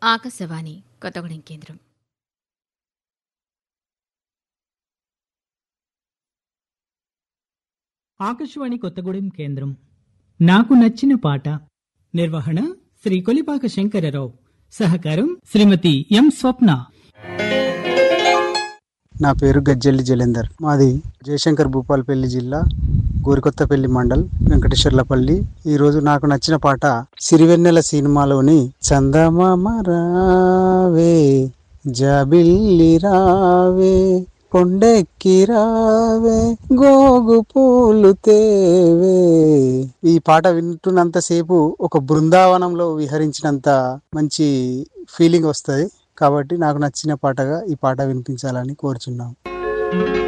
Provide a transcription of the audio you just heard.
ఆకాశవాణి కొత్తగూడెం కేంద్రం ఆకాశవాణి కొత్తగూడెం కేంద్రం నాకు నచ్చిన పాట నిర్వహణ శ్రీ కొలిపాక శంకరరావు సహకారం శ్రీమతి ఎం స్వప్న నా పేరు గజ్జెల్లి జలేందర్ మాది జయశంకర్ భూపాలపల్లి జిల్లా గోరికొత్తపల్లి మండల్ వెంకటేశ్వర్లపల్లి ఈ రోజు నాకు నచ్చిన పాట సిరివెన్నెల సినిమాలోని చందమామ రావే జాబిల్లి రావే కొండెక్కి రావే గోగు పూలు తేవే ఈ పాట వింటున్నంతసేపు ఒక బృందావనంలో విహరించినంత మంచి ఫీలింగ్ వస్తుంది కాబట్టి నాకు నచ్చిన పాటగా ఈ పాట వినిపించాలని కోరుచున్నాం